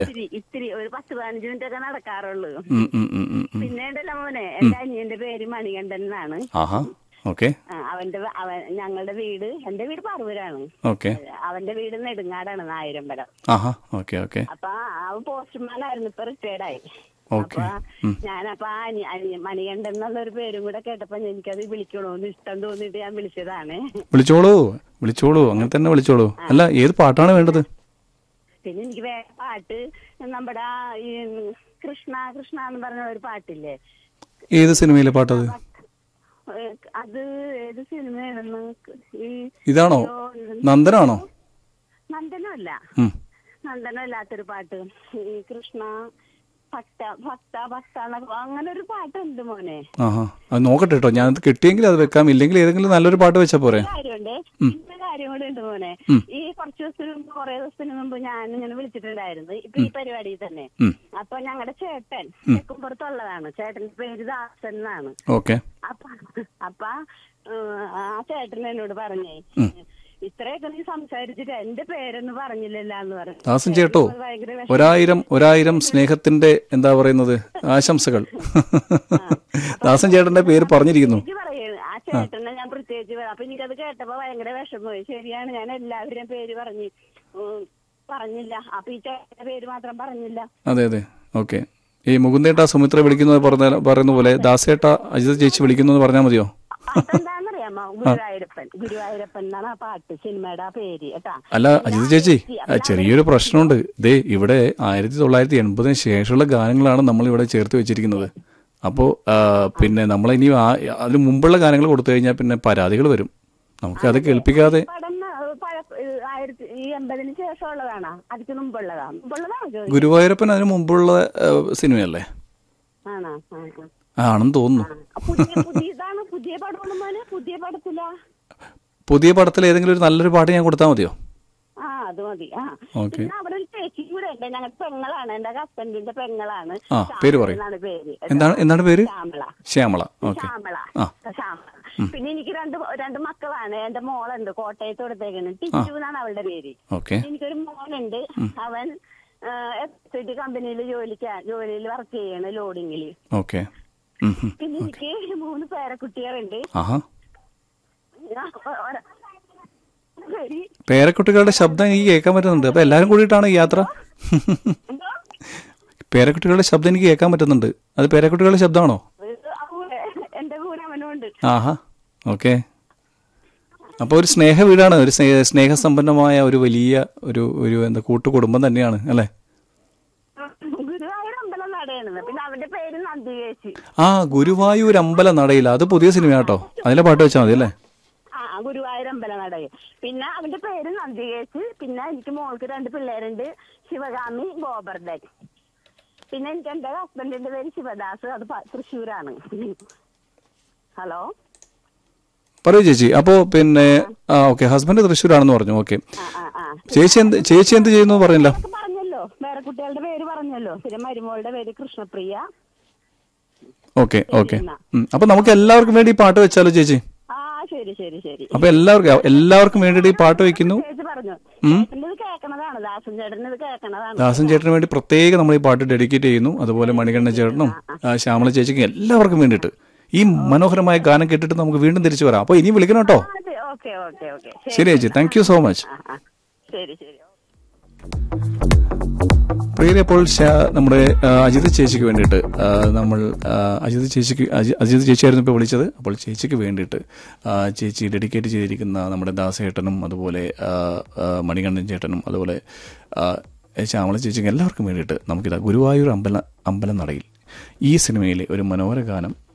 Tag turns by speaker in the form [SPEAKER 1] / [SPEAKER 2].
[SPEAKER 1] ഇത്തിരി ഇത്തിരി ഒരു പത്ത് പതിനഞ്ച് മിനിറ്റ് ഒക്കെ നടക്കാറുള്ളൂ
[SPEAKER 2] ഉം, ഉം, ഉം, ഉം, ഉം.
[SPEAKER 1] പിന്നെ ഉണ്ടല്ലോ മോനെ എന്റെ അനിയന്റെ പേര് മണികണ്ഠൻ എന്നാണ്
[SPEAKER 2] ആഹാ ഓക്കെ
[SPEAKER 1] ആ, അവന്റെ വ- അവൻ ഞങ്ങളുടെ വീട് എന്റെ വീട് പറവൂരാണ്
[SPEAKER 2] ഓക്കെ
[SPEAKER 1] അവന്റെ വീട് നെടുങ്ങാടാണ് നായരമ്പലം
[SPEAKER 2] ആഹാ ഓക്കെ ഓക്കെ
[SPEAKER 1] അപ്പൊ അവൻ പോസ്റ്റ്മാൻ ആയിരുന്നു ഇപ്പൊ റിട്ടയർഡ് ആയി
[SPEAKER 2] ഓക്കെ
[SPEAKER 1] അപ്പൊ ഞാനപ്പൊ ആ അനി- അനി- മണികണ്ഠൻ എന്നുള്ള ഒരു പേരും കൂടെ കേട്ടപ്പോ എനിക്കത് വിളിക്കണോന്ന് ഇഷ്ടം തോന്നിയിട്ട് ഞാൻ വിളിച്ചതാണ്
[SPEAKER 2] വിളിച്ചോളൂ വിളിച്ചോളൂ അങ്ങനെ തന്നെ വിളിച്ചോളൂ അല്ല ഏത് പാട്ടാണ് വേണ്ടത്
[SPEAKER 1] പിന്നെ എനിക്ക് വേറെ പാട്ട് നമ്മുടെ ആ ഈ കൃഷ്ണ കൃഷ്ണ എന്ന് പറഞ്ഞ ഒരു പാട്ടില്ലേ
[SPEAKER 2] ഏത് സിനിമയിലെ പാട്ടത്
[SPEAKER 1] ഏ, അത് ഏത് സിനിമയായിരുന്നു ഈ
[SPEAKER 2] ഇതാണോ
[SPEAKER 1] അയ്യോ, ഇത്
[SPEAKER 2] നന്ദനാണോ
[SPEAKER 1] നന്ദനമല്ല
[SPEAKER 2] ഉം.
[SPEAKER 1] നന്ദനമല്ലാത്തൊരു പാട്ട് ഈ കൃഷ്ണ ഭക്ത ഭക്ത ഭക്ത എന്നൊക്കെ അങ്ങനെ ഒരു പാട്ടുണ്ട് മോനെ
[SPEAKER 2] ആഹാ അത് നോക്കട്ടെ കേട്ടോ ഞാൻ കിട്ടിയെങ്കിൽ അത് വെക്കാം ഇല്ലെങ്കിൽ ഏതെങ്കിലും നല്ലൊരു പാട്ട് വെച്ചാ പോരെ
[SPEAKER 1] കാര്യമുണ്ട് പിന്നെ കാര്യം കൂടെ ഉണ്ട് മോനെ ഈ കുറച്ച് ദിവസത്തിന് മുമ്പ് കുറെ ദിവസത്തിന് മുമ്പ് ഞാൻ ഇങ്ങനെ വിളിച്ചിട്ടുണ്ടായിരുന്നു ഇപ്പൊ ഈ പരിപാടിയിൽ തന്നെ
[SPEAKER 2] ഉം.
[SPEAKER 1] അപ്പൊ ഞങ്ങളുടെ ചേട്ടൻ തെക്കുംപുറത്തുള്ളതാണ് ചേട്ടന്റെ പേര് ദാസൻ എന്നാണ്
[SPEAKER 2] ഓക്കെ
[SPEAKER 1] അപ്പൊ അപ്പൊ ഏഹ്, ആ ചേട്ടൻ എന്നോട് പറഞ്ഞേ ഇത്രയൊക്കെ നീ സംസാരിച്ചിട്ട് എന്റെ പേരൊന്നും പറഞ്ഞില്ലല്ലോ എന്ന് പറഞ്ഞു
[SPEAKER 2] ദാസൻ ചേട്ടോ
[SPEAKER 1] അത് ഭയങ്കര വിഷമം.
[SPEAKER 2] ഒരായിരം ഒരായിരം സ്നേഹത്തിന്റെ എന്താ പറയുന്നത് ആശംസകൾ ദാസൻ ചേട്ടന്റെ പേര് പറഞ്ഞിരിക്കുന്നു
[SPEAKER 1] എനിക്ക് പറയുന്നു ആ ചേട്ടനെ ഞാൻ പ്രത്യേകിച്ച് പറയാം അപ്പൊ എനിക്കത് കേട്ടപ്പോ ഭയങ്കര വിഷമമായി ശരിയാണ് ഞാൻ എല്ലാവരുടെയും പേര് പറഞ്ഞു ഉം, പറഞ്ഞില്ല അപ്പൊ ഈ ചേട്ടന്റെ പേര് മാത്രം പറഞ്ഞില്ല
[SPEAKER 2] അതെ അതെ ഓക്കെ ഈ മുകുന്ദേട്ട സുമിത്ര വിളിക്കുന്നത് പറഞ്ഞ പറയുന്ന പോലെ ദാസേട്ട അജിത ചേച്ചി വിളിക്കുന്നു എന്ന് പറഞ്ഞാൽ മതിയോ
[SPEAKER 1] പാട്ടെന്താന്നറിയാമോ ഗുരുവായൂരപ്പൻ ഗുരുവായൂരപ്പൻ എന്നാണ് ആ പാട്ട് സിനിമയുടെ ആ പേര് കേട്ടാ
[SPEAKER 2] അല്ല അജിത ചേച്ചി ആ, ചെറിയൊരു പ്രശ്നമുണ്ട് ദേ ഇവിടെ ആയിരത്തി തൊള്ളായിരത്തി എൺപതിന് ശേഷമുള്ള ഗാനങ്ങളാണ് നമ്മൾ ഇവിടെ ചേർത്ത് വെച്ചിരിക്കുന്നത് അപ്പോൾ പിന്നെ നമ്മളിനി ആ- അതിന് മുമ്പുള്ള ഗാനങ്ങൾ കൊടുത്തു കഴിഞ്ഞാൽ പിന്നെ പരാതികൾ വരും നമുക്ക് അത് കേൾപ്പിക്കാതെ
[SPEAKER 1] പടം ഏഹ്, പഴ- ഏഹ്, ആയിരത്തി ഈ എൺപതിന് ശേഷമുള്ളതാണോ അതിക്ക് മുമ്പുള്ളതാ മുമ്പുള്ളതാണോ ചോദിച്ചത്
[SPEAKER 2] ഗുരുവായൂരപ്പൻ അതിന് മുമ്പുള്ള ആ, സിനിമയല്ലേ
[SPEAKER 1] ആണോ ആ, ആ.
[SPEAKER 2] ആ, ആണെന്ന് തോന്നുന്നു
[SPEAKER 1] ആ, പുതിയ പുതിയതാണ് പുതിയ പടമാണ് മോനെ പുതിയ പടത്തിലാ
[SPEAKER 2] പുതിയ പടത്തിൽ ഏതെങ്കിലും ഒരു നല്ലൊരു പാട്ട് ഞാൻ കൊടുത്താൽ മതിയോ
[SPEAKER 1] ആ അത് മതി ആ
[SPEAKER 2] ഓക്കെ
[SPEAKER 1] പിന്നെ അവിടെ ഒരു ചേച്ചി കൂടെ ഉണ്ട് ഞങ്ങളുടെ പെങ്ങളാണ് എന്റെ ഹസ്ബൻഡിന്റെ പെങ്ങളാണ്
[SPEAKER 2] ആ പേര്
[SPEAKER 1] ശ്യാമള
[SPEAKER 2] പറയും
[SPEAKER 1] എന്നാണ് പേര്
[SPEAKER 2] എന്താണ് എന്താണ് പേര്
[SPEAKER 1] ശ്യാമള
[SPEAKER 2] ശ്യാമള ഓക്കെ
[SPEAKER 1] ശ്യാമള
[SPEAKER 2] ആ.
[SPEAKER 1] ശ്യാമള പിന്നെ എനിക്ക് രണ്ട് രണ്ട് മക്കളാണ് എന്റെ മോളുണ്ട് കോട്ടയത്ത് കൊടുത്തേക്കുന്നത് ടിച്ചു എന്നാണ് അവളുടെ പേര്
[SPEAKER 2] ഓക്കെ
[SPEAKER 1] എനിക്കൊരു മോനുണ്ട് അവൻ എഫ് സി ടി കമ്പനിയിൽ ജോലിക്ക് ജോലിയിൽ വർക്ക് ചെയ്യണ ലോഡിങ്ങില്
[SPEAKER 2] ഓക്കെ
[SPEAKER 1] പിന്നെ എനിക്ക് മൂന്ന് പേരക്കുട്ടികളുണ്ട്
[SPEAKER 2] ആഹാ
[SPEAKER 1] ആ, ഒര- ശരി
[SPEAKER 2] പേരക്കുട്ടികളുടെ ശബ്ദം എനിക്ക് കേൾക്കാൻ പറ്റുന്നുണ്ട് അപ്പൊ എല്ലാരും കൂടിയിട്ടാണ് ഈ യാത്ര
[SPEAKER 1] എന്തോ
[SPEAKER 2] പേരക്കുട്ടികളുടെ ശബ്ദം എനിക്ക് കേൾക്കാൻ പറ്റുന്നുണ്ട് അത് പേരക്കുട്ടികളുടെ ശബ്ദമാണോ
[SPEAKER 1] ഇത് ആ കൂടെ എന്റെ കൂടെ അവനുണ്ട്
[SPEAKER 2] ആഹാ ഓക്കെ അപ്പോൾ ഒരു സ്നേഹ വീടാണ് ഒരു സ്നേഹ സ്നേഹസമ്പന്നമായ ഒരു വലിയ ഒരു ഒരു എന്താ കൂട്ടുകുടുംബം തന്നെയാണ് അല്ലേ
[SPEAKER 1] ഗുരുവായൂർ അമ്പലം നടയാണ് പിന്നെ അവന്റെ പേര് നന്ദികേശി
[SPEAKER 2] ആ ഗുരുവായൂർ അമ്പല നടയിൽ അത് പുതിയ സിനിമ കേട്ടോ അതിലെ പാട്ട് വെച്ചാൽ മതി അല്ലേ
[SPEAKER 1] ആ ഗുരുവായൂർ അമ്പലം നടയിൽ പിന്നെ അവന്റെ പേര് നന്ദികേശി പിന്നെ എനിക്ക് മോൾക്ക് രണ്ട് പിള്ളേരുണ്ട് ശിവകാമി ഗോബർദ്ധൻ പിന്നെ എനിക്ക് എന്റെ ഹസ്ബൻഡിന്റെ പേര് ശിവദാസ് അത് പ- തൃശ്ശൂരാണ് ഹലോ
[SPEAKER 2] പറയൂ ചേച്ചി അപ്പോൾ പിന്നെ ആ ഓക്കെ ഹസ്ബൻഡ് തൃശ്ശൂരാണെന്ന് പറഞ്ഞു ഓക്കെ
[SPEAKER 1] ആ ആ ആ
[SPEAKER 2] ചേച്ചി എന്ത് ചേച്ചി എന്ത് ചെയ്യുന്നു എന്ന് പറഞ്ഞില്ല
[SPEAKER 1] ഇതൊക്കെ പറഞ്ഞല്ലോ വേറെ കുട്ടികളുടെ പേര് പറഞ്ഞല്ലോ പിന്നെ മരുമോളുടെ പേര് കൃഷ്ണപ്രിയ
[SPEAKER 2] ഓക്കെ ഓക്കെ അപ്പൊ നമുക്ക് എല്ലാവർക്കും വേണ്ടി ഈ പാട്ട് വെച്ചാലോ ചേച്ചി
[SPEAKER 1] ആ ശരി ശരി ശരി
[SPEAKER 2] അപ്പൊ എല്ലാവർക്കും എല്ലാവർക്കും വേണ്ടിയിട്ട് ഈ പാട്ട് വെക്കുന്നു
[SPEAKER 1] ചേച്ചി പറഞ്ഞു ചേട്ടൻ്റെ ഇത് കേൾക്കണതാണ് ദാസൻ ചേട്ടൻ ഇത് കേൾക്കണതാണ്
[SPEAKER 2] ദാസൻ ചേട്ടന് വേണ്ടി പ്രത്യേകം നമ്മൾ ഈ പാട്ട് ഡെഡിക്കേറ്റ് ചെയ്യുന്നു അതുപോലെ മണികണ്ഠൻ ചേട്ടനും ആ, ശ്യാമള ചേച്ചിക്കും എല്ലാവർക്കും വേണ്ടിയിട്ട് ഈ മനോഹരമായ ഗാനം കേട്ടിട്ട് നമുക്ക് വീണ്ടും തിരിച്ചു വരാം അപ്പോൾ ഇനി വിളിക്കണം കേട്ടോ
[SPEAKER 1] ഓക്കെ ഓക്കെ ഓക്കെ
[SPEAKER 2] ശരി ചേച്ചി താങ്ക് യു സോ മച്ച്
[SPEAKER 1] ആ ആ ശരി ശരി
[SPEAKER 2] പ്രിയരെ അപ്പോൾ ശ- നമ്മുടെ ആ, അജിത് ചേച്ചിക്ക് വേണ്ടിയിട്ട് ആ, നമ്മൾ ആ, അജിത് ചേച്ചിക്ക് അജി- അജിത് ചേച്ചിയായിരുന്നു ഇപ്പോൾ വിളിച്ചത് അപ്പോൾ ചേച്ചിക്ക് വേണ്ടിയിട്ട് ആ, ചേച്ചി ഡെഡിക്കേറ്റ് ചെയ്തിരിക്കുന്ന നമ്മുടെ ദാസേട്ടനും അതുപോലെ ആ, ആ, മണികണ്ഠൻ ചേട്ടനും അതുപോലെ ആ, ശ്യാമള ചേച്ചിക്ക് എല്ലാവർക്കും വേണ്ടിയിട്ട് നമുക്കിതാ ഗുരുവായൂർ അമ്പല അമ്പലം നടയിൽ ഈ സിനിമയിലെ ഒരു മനോഹര ഗാനം